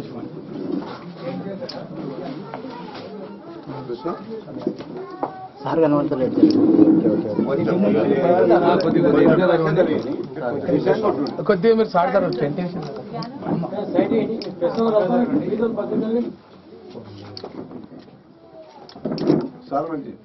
Sir కనబడతలేడు కొద్దిగా మీరు సాడతారు టెంట్ సార్ మంచి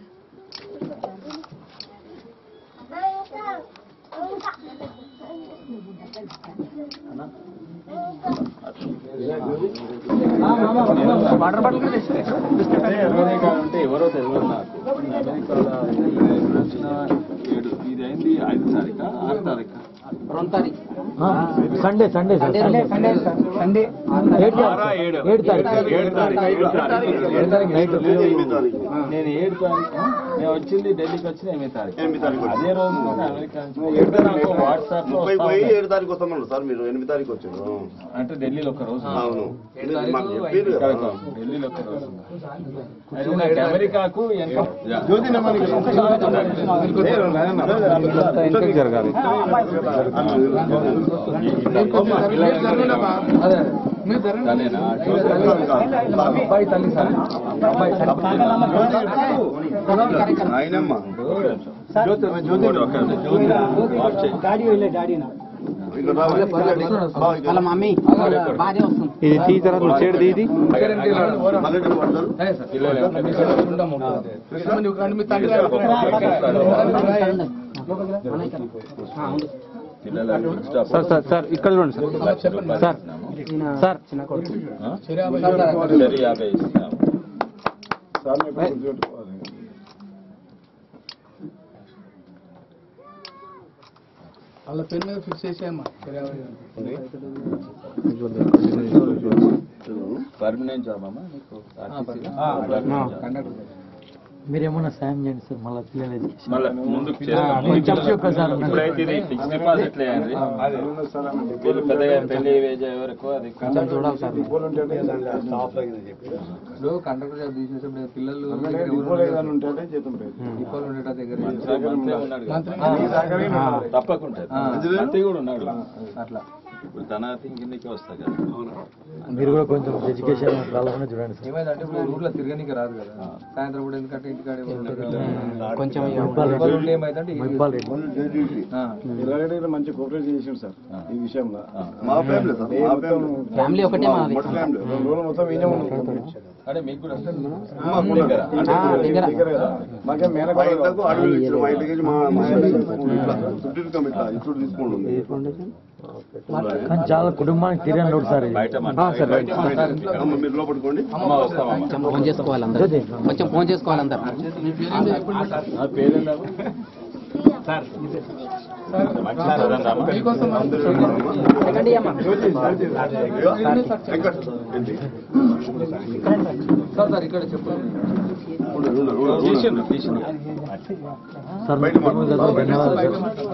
వాటర్ బాటిల్ కూడా తెచ్చి అమెరికా అంటే ఎవరో తెలియదు నాకు అమెరికాలో వచ్చిన ఏడు ఇది అయింది ఐదు తారీఖు ఆరు తారీఖు రెండు తారీఖు Sunday Sunday sir Sunday Sunday Sunday ఆరా ఏడు ఏడు తారీఖు. ఏడు తారీఖు ఏడు తారీఖు ఏడు తారీఖు నైట్ ఎనిమిది తారీఖు నేను ఏడు తారీఖు నేను వచ్చింది ఢిల్లీకి వచ్చిన ఎనిమిది తారీఖు ఎనిమిది తారీఖు వచ్చి. అదే రోజు నేను అమెరికా నుంచి ఏడు నాకు వాట్సాప్ లో ముప్పై వస్తా పోయి ఉన్నాయి. ఏడు తారీఖు వస్తామన్నారు సార్ మీరు ఎనిమిది తారీఖు వచ్చారు అంటే ఢిల్లీలో ఒక రోజు అవును ఏడు తారీఖు మాకు చెప్పారు ఇక్కడ కదా. ఒక- ఢిల్లీలో ఒక రోజు అయితే నాకు అమెరికాకు ఎంత జరగాలి అదే మీరు జరగండి దానేనా? అబ్బాయి తల్లి సార్ అబ్బాయి ఆయనమ్మ ఇక్కడ రావాలి. బా, ఇక్కడ. వాళ్ళ మమ్మీ భార్య వస్తుంది ఇది తీ తర్వాత చేడు ఇది మల్లెటూరు పడతారు అదే సార్ పిల్లలు ఎవరు? మీ సేవ ఉంటాము. కృష్ణమణి ఒక మీ తండ్రి గారు. పిల్లలు స్టాప్. సార్ సార్ సార్ ఇక్కడ చూడండి సార్ చెప్పండి సార్ సార్ చిన్న కొడుకు ఆ? చిరాబాయి. సరే యాభై ఇస్తాం వాళ్ళ పేరు మీద ఫిక్స్ చేసేయమ్మా చిరాబాయి గారు. పర్మనెంట్ జాబ్ అమ్మా నీకు కండక్టర్ మీరేమన్నా సాయం చేయండి సార్ మళ్ళీ పిల్లలు ఎడ్యుకేషన్ మళ్ళీ ముందుకు కొంచెం చెప్పు ఒక్కసారి నాకు. ఇప్పుడైతే ఇది ఫిక్స్ డిపాజిట్ లేదండి వీళ్ళు పెద్దగా పెళ్లి వేజ్ వరకు అది కొంచెం చూడాలి సార్ ఇప్పుడు కండక్టర్ జాబ్ తీసేటప్పుడు పిల్లలు దీపాలు ఉండేట దగ్గర మంత్రి మంత్రి ఉన్నాడు కదా. మంత్రి తప్పకుండా ఆ. మంత్రి కూడా ఉన్నాడు అట్లా ఇప్పుడు తన కిందకి వస్తాయి కదా మీరు కూడా కొంచెం ఎడ్యుకేషన్ రావాలని చూడండి సార్ ఏమైందంటే ఇప్పుడు ఊర్లో తిరగనీకి రాదు కదా సాయంత్రం కూడా ఎందుకంటే ఇంటికాడే ఉంటారు కదా. కొంచెం ఇక ఇబ్బంది ఉంటే ఏమైందంటే ఈ- మైపాల్ రెడ్డి ఆ. మంచి కోఆపరేట్ చేసిండు సార్ ఈ విషయంలో మా ఫ్యామిలీ సార్ మా ఫ్యామిలీ ఫ్యామిలీ ఒకటే మాది మొట్ట ఫ్యామిలీ రెండు రోజులు మొత్తం ఈయనే ఉన్నాం అంటే మీకు కూడా ఆ, దగ్గర మా ఇంట్లోకి అడవులు ఇచ్చారు మా ఇంటికి మా మా ఇంటికి ఇట్లా చుట్టూ ఇట్లా ఇప్పుడు తీసుకోండి కానీ చాలా కుటుంబానికి తీరని లోటు సార్ ఇది. బయట ఆ, సార్ రైట్. అమ్మ మీరు లోపడుకోండి అమ్మ వస్తామమ్మా కొంచెం ఫోన్ చేసుకోవాలి అందరు కొంచెం ఫోన్ చేసుకోవాలి అందరు నా పేరేందా మీకోసం సెకండ్ అమ్మా వెంకట్ సార్ సార్ ఇక్కడ చెప్పండి చేసిండు చేసిండు సార్ మీ కుటుంబం తరపున ధన్యవాదాలు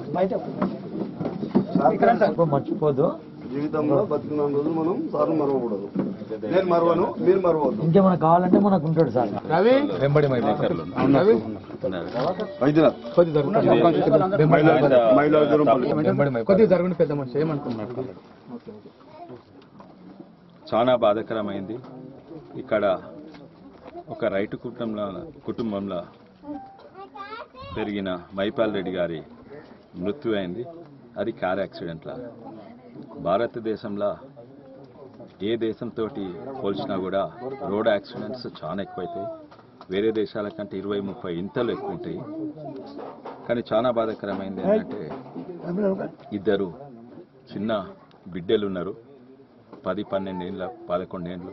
సార్ ఎప్పుడు మర్చిపోదు జీవితంలో బతికిన రోజులు మనం సార్ మరవకూడదు నేను మరవను మీరు మరవద్దు ఇంకేమైనా కావాలంటే మనకు ఉంటాడు సార్ రవి వెంబడి మై రవి వైద్యురాలు కొద్ది జరుగుతుంది మహిళా జరంపల్లి వెంబడి మై కొద్దిగా జరగండి పెద్ద మనిషి ఏమనుకున్నారు చాలా బాధాకరమైంది ఇక్కడ ఒక రైతు కుటుంబంలో కుటుంబంలో పెరిగిన మైపాల్ రెడ్డి గారి మృత్యు అయింది అది కార్ యాక్సిడెంట్లో భారతదేశంలో ఏ దేశంతో పోల్చినా కూడా రోడ్ యాక్సిడెంట్స్ చాలా ఎక్కువైతాయి వేరే దేశాల కంటే ఇరవై ముప్పై ఇంతలు ఎక్కువ ఉంటాయి కానీ చాలా బాధాకరమైంది ఏంటంటే ఇద్దరు చిన్న బిడ్డలు ఉన్నారు పది పన్నెండేళ్ళ పదకొండేళ్ళు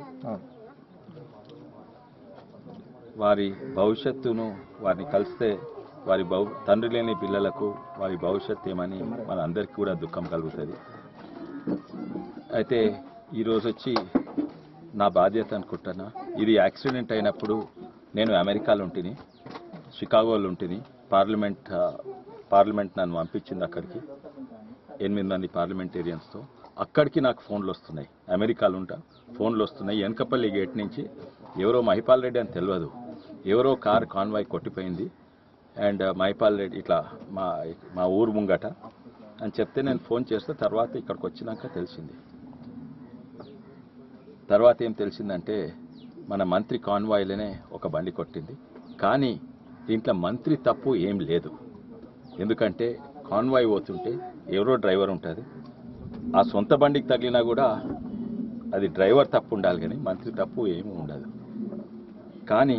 వారి భవిష్యత్తును వారిని కలిస్తే వారి భవ తండ్రి లేని పిల్లలకు వారి భవిష్యత్తు ఏమని మన అందరికీ కూడా దుఃఖం కలుగుతుంది అయితే ఈరోజు వచ్చి నా బాధ్యత అనుకుంటున్నా ఇది యాక్సిడెంట్ అయినప్పుడు నేను అమెరికాలో ఉంటిని షికాగోలో ఉంటిని పార్లమెంట్ ఆ, పార్లమెంట్ నన్ను పంపించింది అక్కడికి ఎనిమిది మంది పార్లమెంటేరియన్స్తో అక్కడికి నాకు ఫోన్లు వస్తున్నాయి అమెరికాలో ఉంటా ఫోన్లు వస్తున్నాయి వెనకపల్లి గేట్ నుంచి ఎవరో మహిపాల్ రెడ్డి అని తెలియదు ఎవరో కార్ కాన్వాయ్ కొట్టిపోయింది అండ్ మహిపాల్ రెడ్డి ఇట్లా మా మా ఊరు ముంగట అని చెప్తే నేను ఫోన్ చేస్తే తర్వాత ఇక్కడికి వచ్చినాక తెలిసింది తర్వాత ఏం తెలిసిందంటే మన మంత్రి కాన్వాయ్లోనే ఒక బండి కొట్టింది కానీ దీంట్లో మంత్రి తప్పు ఏం లేదు ఎందుకంటే కాన్వాయ్ పోతుంటే ఎవరో డ్రైవర్ ఉంటుంది ఆ సొంత బండికి తగిలినా కూడా అది డ్రైవర్ తప్పు ఉండాలి కానీ మంత్రి తప్పు ఏమీ ఉండదు కానీ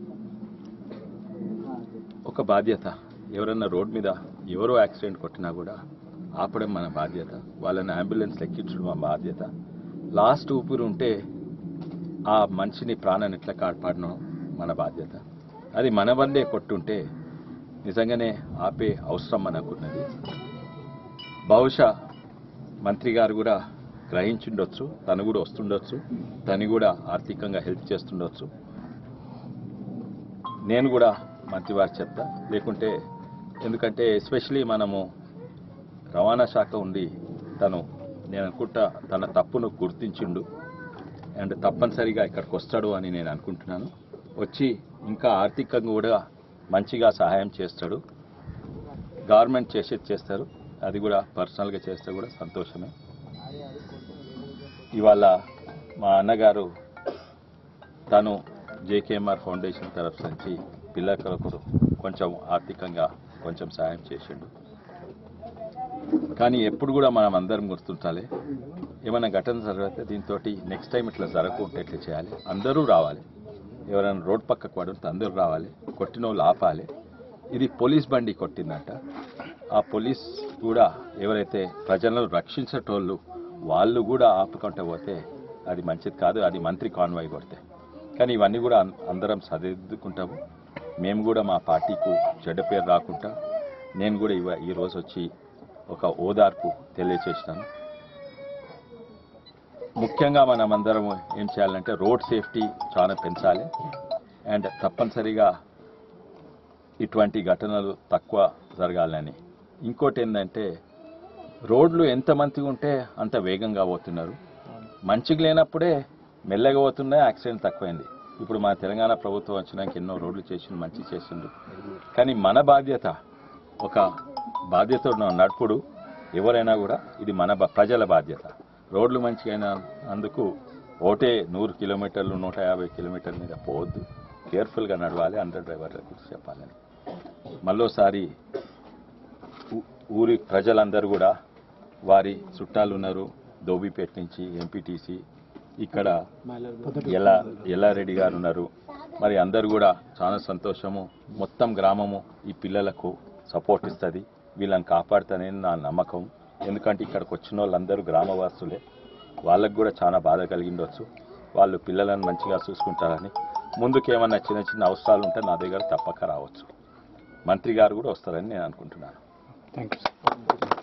ఒక బాధ్యత ఎవరన్నా రోడ్ మీద ఎవరో యాక్సిడెంట్ కొట్టినా కూడా ఆపడం మన బాధ్యత వాళ్ళని అంబులెన్స్ ఎక్కించడం మన బాధ్యత లాస్ట్ ఊపిరి ఉంటే ఆ మనిషిని ప్రాణాన్ని ఎట్లా కాపాడడం మన బాధ్యత అది మన వల్లే కొట్టుంటే నిజంగానే ఆపే అవసరం మనకున్నది బహుశా మంత్రి గారు కూడా గ్రహించుండొచ్చు తను కూడా వస్తుండొచ్చు తను కూడా ఆర్థికంగా హెల్ప్ చేస్తుండొచ్చు నేను కూడా మంత్రి వారి చెప్తా లేకుంటే ఎందుకంటే ఎస్పెషలీ మనము రవాణా శాఖ ఉండి తను నేను అనుకుంటా తన తప్పును గుర్తించిండు అండ్ తప్పనిసరిగా ఇక్కడికి వస్తాడు అని నేను అనుకుంటున్నాను వచ్చి ఇంకా ఆర్థికంగా కూడా మంచిగా సహాయం చేస్తాడు గవర్నమెంట్ చేసేది చేస్తారు అది కూడా పర్సనల్గా చేస్తే కూడా సంతోషమే ఇవాళ మా అన్నగారు తను జేకేఎంఆర్ ఫౌండేషన్ తరఫు నుంచి పిల్లలకు కొంచెం ఆర్థికంగా కొంచెం సహాయం చేసిండు కానీ ఎప్పుడు కూడా మనం అందరం గుర్తుంటాలి ఏమైనా ఘటన జరిగితే దీంతో నెక్స్ట్ టైం ఇట్లా జరగకుంటే ఎట్లా చేయాలి అందరూ రావాలి ఎవరైనా రోడ్ పక్కకు పడుంటే అందరూ రావాలి కొట్టిన వాళ్ళు ఆపాలి ఇది పోలీస్ బండి కొట్టిందంట ఆ పోలీస్ కూడా ఎవరైతే ప్రజలను రక్షించేటోళ్ళు వాళ్ళు కూడా ఆపుకుంటే పోతే అది మంచిది కాదు అది మంత్రి కాన్వాయ్ కొడితే కానీ ఇవన్నీ కూడా అం- అందరం సరిదిద్దుకుంటాము మేము కూడా మా పార్టీకు చెడ్డ పేరు రాకుండా నేను కూడా ఇవ ఈరోజు వచ్చి ఒక ఓదార్పు తెలియచేసినాను ముఖ్యంగా మనం అందరం ఏం చేయాలంటే రోడ్ సేఫ్టీ చాలా పెంచాలి అండ్ తప్పనిసరిగా ఇటువంటి ఘటనలు తక్కువ జరగాలని ఇంకోటి ఏంటంటే రోడ్లు ఎంత మంచిగా ఉంటే అంత వేగంగా పోతున్నారు మంచిగా లేనప్పుడే మెల్లగా పోతున్నాయి యాక్సిడెంట్ తక్కువైంది ఇప్పుడు మా తెలంగాణ ప్రభుత్వం వచ్చినాక ఎన్నో రోడ్లు చేసిండు మంచి చేసిండు కానీ మన బాధ్యత ఒక బాధ్యత ఉన్న నడుపుడు ఎవరైనా కూడా ఇది మన బ- ప్రజల బాధ్యత రోడ్లు మంచిగా అందుకు ఒకటే నూరు కిలోమీటర్లు నూట యాభై కిలోమీటర్ల మీద పోవద్దు కేర్ఫుల్గా నడవాలి అండర్ డ్రైవర్లకు చెప్పాలని మళ్ళోసారి ఊ- ఊరి ప్రజలందరూ కూడా వారి చుట్టాలు ఉన్నారు దోబిపేట నుంచి ఎంపీటీసీ ఇక్కడ ఎల్లా ఎల్లారెడ్డి గారు ఉన్నారు మరి అందరు కూడా చాలా సంతోషము మొత్తం గ్రామము ఈ పిల్లలకు సపోర్ట్ ఇస్తుంది వీళ్ళని కాపాడుతానని నా నమ్మకం ఎందుకంటే ఇక్కడికి వచ్చిన వాళ్ళందరూ గ్రామవాసులే వాళ్ళకు కూడా చాలా బాధ కలిగిండొచ్చు వాళ్ళు పిల్లలను మంచిగా చూసుకుంటారని ముందుకు ఏమన్నా చిన్న చిన్న అవసరాలు ఉంటే నా దగ్గర తప్పక రావచ్చు మంత్రి గారు కూడా వస్తారని నేను అనుకుంటున్నాను థ్యాంక్ యూ